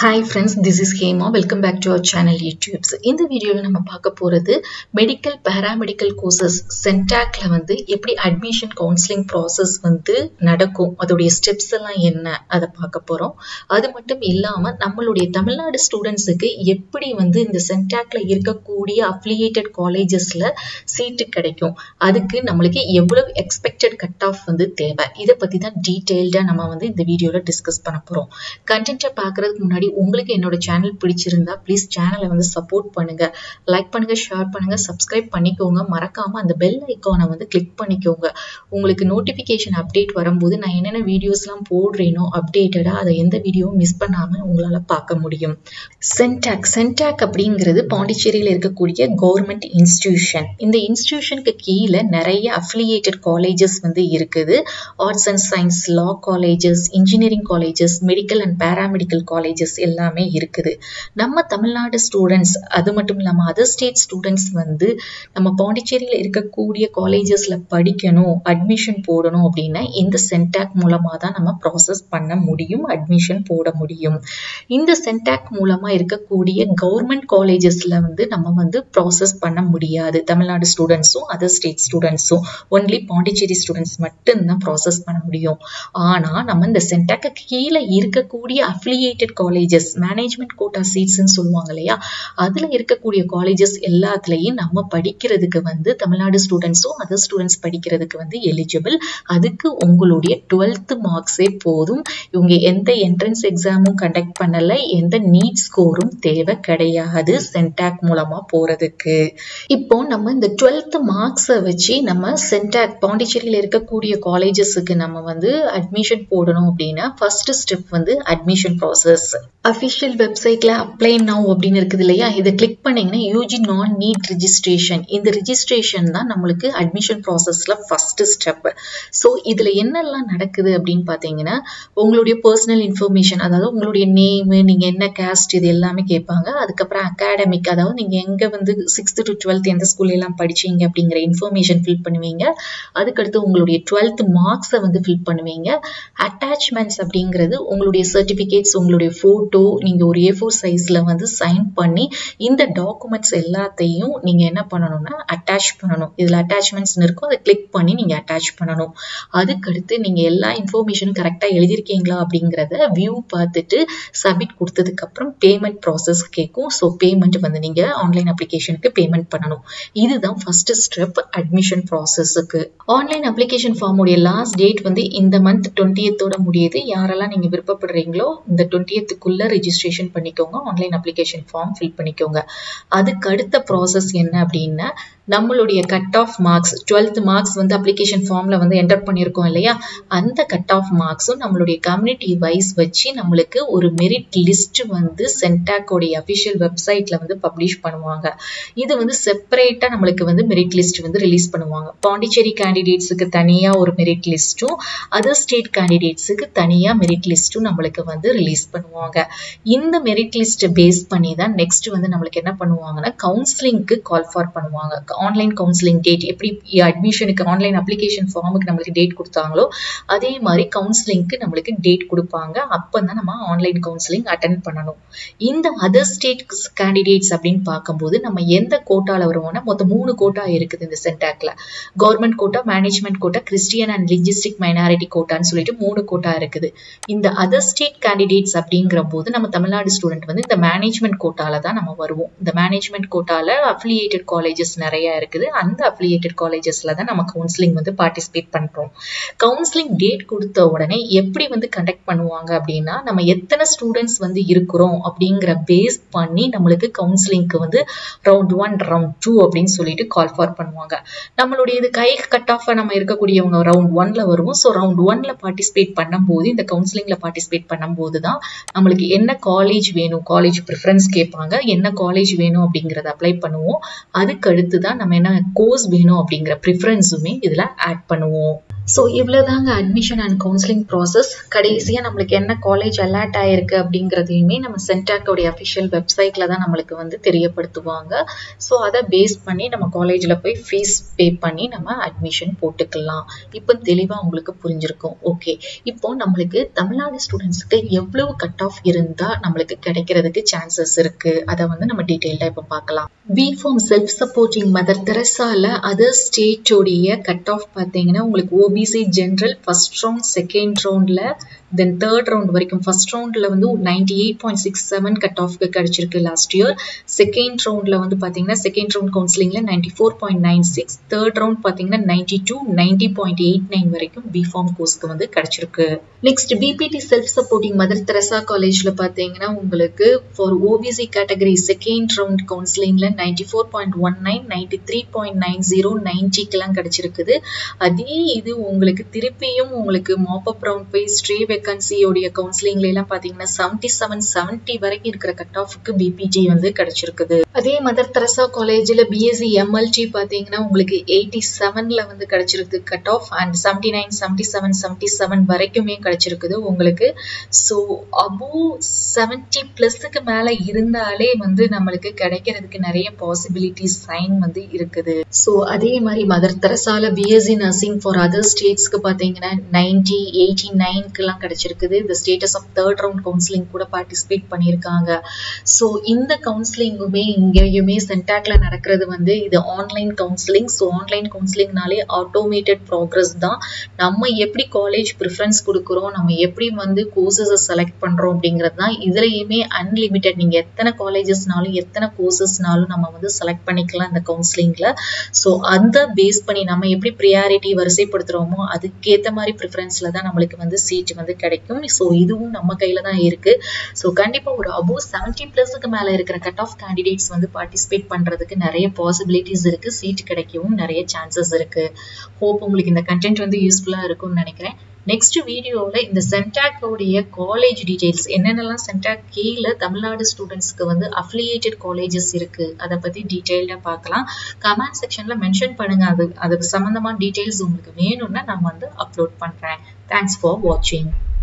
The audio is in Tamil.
hi friends this is Hema welcome back to our channel YouTubes இந்த வீடியோவில் நம்ம பார்க்க போகிறது மெடிக்கல் பேராமெடிக்கல் கோர்சஸ் சென்டாக்ல வந்து எப்படி அட்மிஷன் கவுன்சிலிங் ப்ராசஸ் வந்து நடக்கும் அதோடைய ஸ்டெப்ஸ் எல்லாம் என்ன அதை பார்க்க போகிறோம் அது மட்டும் இல்லாமல் நம்மளுடைய தமிழ்நாடு ஸ்டூடெண்ட்ஸுக்கு எப்படி வந்து இந்த சென்டாக்ல இருக்கக்கூடிய அஃபிலியேட்டட் காலேஜஸில் சீட்டு கிடைக்கும் அதுக்கு நம்மளுக்கு எவ்வளவு எக்ஸ்பெக்டட் கட் ஆஃப் வந்து தேவை இதை பற்றி தான் டீட்டெயில்டாக நம்ம வந்து இந்த வீடியோவில் டிஸ்கஸ் பண்ண போகிறோம் கண்டென்ட்டை பார்க்குறதுக்கு முன்னாடி உங்களுக்கு என்னோட சேனல் பிடிச்சிருந்தா ப்ளீஸ் சேனலை வந்து சப்போர்ட் பண்ணுங்க லைக் பண்ணுங்க ஷேர் பண்ணுங்க சப்ஸ்கிரைப் பண்ணிக்கோங்க மறக்காம அந்த பெல் ஐக்கானை வந்து கிளிக் பண்ணிக்கோங்க உங்களுக்கு நோட்டிஃபிகேஷன் அப்டேட் வரும்போது நான் என்னென்ன வீடியோஸ்லாம் போடுறேனோ அப்டேட்டடாக அதை எந்த வீடியோவும் மிஸ் பண்ணாம உங்களால பார்க்க முடியும் சென்டாக் சென்டாக் அப்படிங்கிறது பாண்டிச்சேரியில் இருக்கக்கூடிய கவர்மெண்ட் இன்ஸ்டிடியூஷன் இந்த இன்ஸ்டிடியூஷனுக்கு கீழே நிறைய அஃபிலியேட்டட் காலேஜஸ் வந்து இருக்குது arts and science law colleges engineering colleges medical and paramedical colleges எல்லாமே இருக்குது நம்ம தமிழ்நாடு ஸ்டூடெண்ட்ஸ் அது மட்டும் இல்லாமல் அதர் ஸ்டேட் ஸ்டூடெண்ட்ஸ் வந்து நம்ம பாண்டிச்சேரியில் இருக்கக்கூடிய காலேஜஸில் படிக்கணும் அட்மிஷன் போடணும் அப்படின்னா இந்த சென்டாக் மூலமாக தான் நம்ம ப்ராசஸ் பண்ண முடியும் அட்மிஷன் போட முடியும் இந்த சென்டாக் மூலமாக இருக்கக்கூடிய கவர்மெண்ட் காலேஜஸில் வந்து நம்ம வந்து ப்ராசஸ் பண்ண முடியாது தமிழ்நாடு ஸ்டூடெண்ட்ஸும் அதர் ஸ்டேட் ஸ்டூடெண்ட்ஸும் ஒன்லி பாண்டிச்சேரி ஸ்டூடெண்ட்ஸ் மட்டும்தான் ப்ராசஸ் பண்ண முடியும் ஆனால் நம்ம இந்த சென்டாக்கு கீழே இருக்கக்கூடிய அஃபிலியேட்டட் காலேஜஸ் மேனேஜ்மெண்ட் கோட்டா சீட்ஸ்ன்னு சொல்லுவாங்க இல்லையா அதில் இருக்கக்கூடிய காலேஜஸ் எல்லாத்துலேயும் நம்ம படிக்கிறதுக்கு வந்து தமிழ்நாடு ஸ்டூடெண்ட்ஸும் அதர் ஸ்டூடெண்ட்ஸ் படிக்கிறதுக்கு வந்து எலிஜிபிள் அதுக்கு உங்களுடைய டுவெல்த் மார்க்ஸே போதும் இவங்க எந்த என்ட்ரன்ஸ் எக்ஸாமும் கண்டக்ட் பண்ணலை எந்த நீட் ஸ்கோரும் தேவை கிடையாது சென்டாக் மூலமாக போகிறதுக்கு இப்போ நம்ம இந்த டுவெல்த் மார்க்ஸை வச்சு நம்ம சென்டாக் பாண்டிச்சேரியில் இருக்கக்கூடிய காலேஜஸுக்கு நம்ம வந்து அட்மிஷன் போடணும் அப்படின்னா ஃபர்ஸ்ட் ஸ்டெப் வந்து அட்மிஷன் ப்ராசஸ் அஃபிஷியல் வெப்சைட்ல அப்ளை நவ் அப்படின்னு இருக்குது இல்லையா இதை கிளிக் பண்ணீங்கன்னா யூஜி நான் நீட் ரிஜிஸ்ட்ரேஷன் இந்த ரிஜிஸ்ட்ரேஷன் தான் நம்மளுக்கு அட்மிஷன் ப்ராசஸ்ல ஃபர்ஸ்ட் ஸ்டெப் ஸோ இதுல என்னெல்லாம் நடக்குது அப்படின்னு பார்த்தீங்கன்னா உங்களுடைய பர்சனல் இன்ஃபர்மேஷன் அதாவது உங்களுடைய நேமு நீங்க என்ன கேஸ்ட் இது எல்லாமே கேட்பாங்க அதுக்கப்புறம் அகாடமிக் அதாவது நீங்க எங்க வந்து சிக்ஸ்த் டு டுவெல்த் எந்த ஸ்கூல்ல எல்லாம் படிச்சீங்க அப்படிங்கிற இன்ஃபர்மேஷன் ஃபில் பண்ணுவீங்க அதுக்கடுத்து உங்களுடைய டுவெல்த் மார்க்ஸை வந்து ஃபில் பண்ணுவீங்க அட்டாச்மெண்ட்ஸ் அப்படிங்கிறது உங்களுடைய சர்டிஃபிகேட்ஸ் உங்களுடைய ஃபோட்டோ நீங்கள் ஒரு ஏ ஃபோர் சைஸில் வந்து சைன் பண்ணி இந்த டாக்குமெண்ட்ஸ் எல்லாத்தையும் நீங்கள் என்ன பண்ணணும்னா அட்டாச் பண்ணணும் இதில் அட்டாச்மெண்ட்ஸ்னு இருக்கும் அதை கிளிக் பண்ணி நீங்கள் அட்டாச் பண்ணணும் அதுக்கடுத்து நீங்கள் எல்லா இன்ஃபர்மேஷனும் கரெக்டாக எழுதியிருக்கீங்களா அப்படிங்கிறத வியூ பார்த்துட்டு சப்மிட் கொடுத்ததுக்கப்புறம் பேமெண்ட் ப்ராசஸ் கேட்கும் ஸோ பேமெண்ட் வந்து நீங்கள் ஆன்லைன் அப்ளிகேஷனுக்கு பேமெண்ட் பண்ணணும் இதுதான் ஃபர்ஸ்ட் ஸ்டெப் அட்மிஷன் ப்ராசஸுக்கு ஆன்லைன் அப்ளிகேஷன் ஃபார்முடைய லாஸ்ட் டேட் வந்து இந்த மந்த் டுவெண்ட்டியத்தோட முடியுது யாரெல்லாம் நீங்கள் விருப்பப்படுறீங்களோ இந்த டுவெண்ட்டியத்துக்குள்ள ரெஜிஸ்ட்ரேஷன் பண்ணிக்கோங்க ஆன்லைன் அப்ளிகேஷன் ஃபார்ம் ஃபில் பண்ணிக்கோங்க அதுக்கு அடுத்த ப்ராசஸ் என்ன அப்படின்னா நம்மளுடைய cut off marks twelfth marks வந்து அப்ளிகேஷன் ஃபார்ம்ல வந்து என்டர் பண்ணியிருக்கோம் இல்லையா அந்த கட் ஆஃப் மார்க்ஸும் நம்மளுடைய கம்யூனிட்டி வைஸ் வச்சு நம்மளுக்கு ஒரு மெரிட் லிஸ்ட் வந்து சென்டாக்கோடைய அஃபிஷியல் வெப்சைட்ல வந்து பப்ளிஷ் பண்ணுவாங்க இது வந்து செப்பரேட்டா நம்மளுக்கு வந்து மெரிட் லிஸ்ட் வந்து ரிலீஸ் பண்ணுவாங்க பாண்டிச்சேரி கேண்டிடேட்ஸுக்கு தனியா ஒரு மெரிட் லிஸ்ட்டும் அதர் ஸ்டேட் கேண்டிடேட்ஸுக்கு தனியா மெரிட் லிஸ்ட்டும் நம்மளுக்கு வந்து ரிலீஸ் பண்ணுவாங்க இந்த மெரிட் லிஸ்ட் பேஸ் பண்ணி தான் நெக்ஸ்ட் வந்து நம்மளுக்கு என்ன பண்ணுவாங்கன்னா கவுன்சிலிங்க்கு கால் ஃபார் பண்ணுவாங்க ஆன்லைன் கவுன்சிலிங் டேட் எப்படி அட்மிஷனுக்கு ஆன்லைன் அப்ளிகேஷன் ஃபார்முக்கு நம்மளுக்கு டேட் கொடுத்தாங்களோ அதே மாதிரி கவுன்சிலிங்க்கு நம்மளுக்கு டேட் கொடுப்பாங்க அப்போ தான் நம்ம ஆன்லைன் கவுன்சிலிங் அட்டன் பண்ணணும் இந்த அதர் ஸ்டேட் கேண்டிடேட்ஸ் அப்படின்னு பார்க்கும்போது நம்ம எந்த கோட்டாவில் வருவோம்னா மொத்தம் மூணு கோட்டா இருக்குது இந்த சென்டாக்ல government quota management quota christian and linguistic minority கோட்டான்னு சொல்லிட்டு மூணு கோட்டா இருக்குது இந்த அதர் ஸ்டேட் கேண்டிடேட்ஸ் அப்படிங்கிற போது நம்ம தமிழ்நாடு ஸ்டூடெண்ட் வந்து இந்த மேனேஜ்மெண்ட் கோட்டால தான் நம்ம வருவோம் இந்த மேனேஜ்மெண்ட் கோட்டால அஃபிலியேட்டட் காலேஜஸ் நிறைய இருக்குது அந்த அஃபிலியேட்டட் காலேஜஸ்ல தான் நம்ம கவுன்சிலிங் வந்து பார்ட்டிசிபேட் பண்றோம் கவுன்சிலிங் டேட் கொடுத்த உடனே எப்படி வந்து கண்டக்ட் பண்ணுவாங்க அப்படின்னா நம்ம எத்தனை ஸ்டூடெண்ட்ஸ் வந்து இருக்கிறோம் அப்படிங்கிற பேஸ் பண்ணி நம்மளுக்கு கவுன்சிலிங்க்கு வந்து ரவுண்ட் ஒன் ரவுண்ட் டூ அப்படின்னு சொல்லிட்டு கால் ஃபார் பண்ணுவாங்க நம்மளுடைய இது கை கட் ஆஃப் நம்ம இருக்கக்கூடியவங்க ரவுண்ட் ஒன்ல வருவோம் ஸோ ரவுண்ட் ஒன்ல பார்ட்டிசிபேட் பண்ணும்போது இந்த கவுன்சிலிங்ல பார்ட்டிசிபேட் பண்ணும்போது தான் நம்மளுக்கு என்ன காலேஜ் வேணும் காலேஜ் ப்ரிஃபரன்ஸ் கேட்பாங்க என்ன காலேஜ் வேணும் அப்படிங்கிறத அப்ளை பண்ணுவோம் அதுக்கு அடுத்து தான் நம்ம என்ன கோர்ஸ் வேணும் அப்படிங்கிற ப்ரிஃபரன்ஸுமே இதில் ஆட் பண்ணுவோம் ஸோ இவ்வளோதாங்க அட்மிஷன் அண்ட் கவுன்சிலிங் ப்ராசஸ் கடைசியாக நம்மளுக்கு என்ன காலேஜ் அலாட் ஆயிருக்கு அப்படிங்கிறதையுமே நம்ம சென்டாக்கோடைய அஃபிஷியல் வெப்சைட்டில் தான் நம்மளுக்கு வந்து தெரியப்படுத்துவாங்க ஸோ அதை பேஸ் பண்ணி நம்ம காலேஜில் போய் ஃபீஸ் பே பண்ணி நம்ம அட்மிஷன் போட்டுக்கலாம் இப்போ தெளிவாக உங்களுக்கு புரிஞ்சிருக்கும் ஓகே இப்போ நம்மளுக்கு தமிழ்நாடு ஸ்டூடெண்ட்ஸுக்கு எவ்வளவு கட் ஆஃப் இருந்தால் நம்மளுக்கு கிடைக்கிறதுக்கு சான்சஸ் இருக்குது அதை வந்து நம்ம டீட்டெயில்டாக இப்போ பார்க்கலாம் B pharm self supporting mother தெரசால அதர் ஸ்டேட்டோடைய கட் ஆஃப் பார்த்தீங்கன்னா உங்களுக்கு OBC general first round second ரவுண்டில் தென் தேர்ட் ரவுண்ட் வரைக்கும் ஃபர்ஸ்ட் ரவுண்டில் வந்து ninety eight point six seven cut ஆஃப்க்கு கிடைச்சிருக்கு லாஸ்ட் இயர் செகண்ட் ரவுண்டில் வந்து பார்த்தீங்கன்னா செகண்ட் ரவுண்ட் கவுன்சிலிங்கில் ninety four point nine six third round பார்த்தீங்கன்னா ninety two ninety point eight nine வரைக்கும் பி ஃபார்ம் கோர்ஸ்க்கு வந்து கிடைச்சிருக்கு next BPT self supporting mother Teresa காலேஜில் பார்த்தீங்கன்னா உங்களுக்கு for OBC category second round கவுன்சிலிங்கில் ninety four point one nine ninety three point nine zero நைன்ட்டிக்கெல்லாம் கிடைச்சிருக்குது அதே இது உங்களுக்கு திருப்பியும் உங்களுக்கு மாப்பப் ரவுண்ட் போய் ஸ்ட்ரே வேகன்சியோடைய கவுன்சிலிங்ல எல்லாம் பாத்தீங்கன்னா செவன்டி செவன் செவன்டி வரைக்கும் இருக்கிற கட் ஆஃப்க்கு பிபிடி வந்து கிடைச்சிருக்குது அதே மதர் தெரசா காலேஜில் பிஎஸ்சி எம்எல்டி பாத்தீங்கன்னா உங்களுக்கு எயிட்டி செவன்ல வந்து கிடைச்சிருக்கு cut off and seventy nine seventy seven seventy seven வரைக்குமே கிடைச்சிருக்குது உங்களுக்கு ஸோ அபோ செவன்டி பிளஸுக்கு மேல இருந்தாலே வந்து நம்மளுக்கு கிடைக்கிறதுக்கு நிறைய பாசிபிலிட்டிஸ் சைன் வந்து இருக்குது ஸோ அதே மாதிரி மதர் தெரசால பிஎஸ்சி நர்சிங் ஃபார் அதர் ஸ்டேட்ஸ்க்கு பார்த்தீங்கன்னா நைன்டி எயிட்டி நைன்க்குலாம் கிடைச்சிருக்குது இந்த status of third round counselling கூட பார்ட்டிசிபேட் பண்ணியிருக்காங்க ஸோ இந்த கவுன்சிலிங்குமே இங்கேயுமே சென்டாக்ல நடக்கிறது வந்து இது ஆன்லைன் கவுன்சிலிங் ஸோ ஆன்லைன் கவுன்சிலிங்னாலே ஆட்டோமேட்டட் ப்ராக்ரஸ் தான் நம்ம எப்படி காலேஜ் ப்ரிஃபரன்ஸ் கொடுக்குறோம் நம்ம எப்படி வந்து கோர்சஸை செலக்ட் பண்ணுறோம் அப்படிங்கிறது தான் இதுலேயுமே அன்லிமிட்டெட் நீங்கள் எத்தனை காலேஜஸ்னாலும் எத்தனை கோர்சஸ்னாலும் நம்ம வந்து செலக்ட் பண்ணிக்கலாம் இந்த கவுன்சிலிங்கில் ஸோ அந்த பேஸ் பண்ணி நம்ம எப்படி ப்ரியாரிட்டி வரிசைப்படுத்துகிறோமோ அதுக்கேற்ற மாதிரி ப்ரிஃபரன்ஸில் தான் நம்மளுக்கு வந்து சீட் வந்து கிடைக்கும் ஸோ இதுவும் நம்ம கையில் தான் இருக்குது ஸோ கண்டிப்பாக ஒரு அபோவ் செவன்ட்டி ப்ளஸுக்கு மேலே இருக்கிற கட் ஆஃப் கேண்டிடேட்ஸ் வந்து பார்ட்டிசிபேட் பண்ணுறதுக்கு நிறைய பாசிபிலிட்டிஸ் இருக்குது சீட் கிடைக்கவும் நிறைய சான்சஸ் இருக்குது ஹோப் உங்களுக்கு இந்த கண்டென்ட் வந்து யூஸ்ஃபுல்லாக இருக்கும்னு நினைக்கிறேன் நெக்ஸ்ட் வீடியோவில் இந்த சென்டாக்கோடைய காலேஜ் டீடைல்ஸ் என்னென்னலாம் சென்டாக் கீழே தமிழ்நாடு ஸ்டூடெண்ட்ஸ்க்கு வந்து அஃபிலியேட்டட் காலேஜஸ் இருக்குது அதை பற்றி டீட்டெயில்டாக பார்க்கலாம் கமெண்ட் செக்ஷனில் மென்ஷன் பண்ணுங்கள் அது அதுக்கு சம்மந்தமான டீட்டெயில்ஸ் உங்களுக்கு வேணும்னா நான் வந்து அப்லோட் பண்ணுறேன் தேங்க்ஸ் ஃபார் வாட்சிங்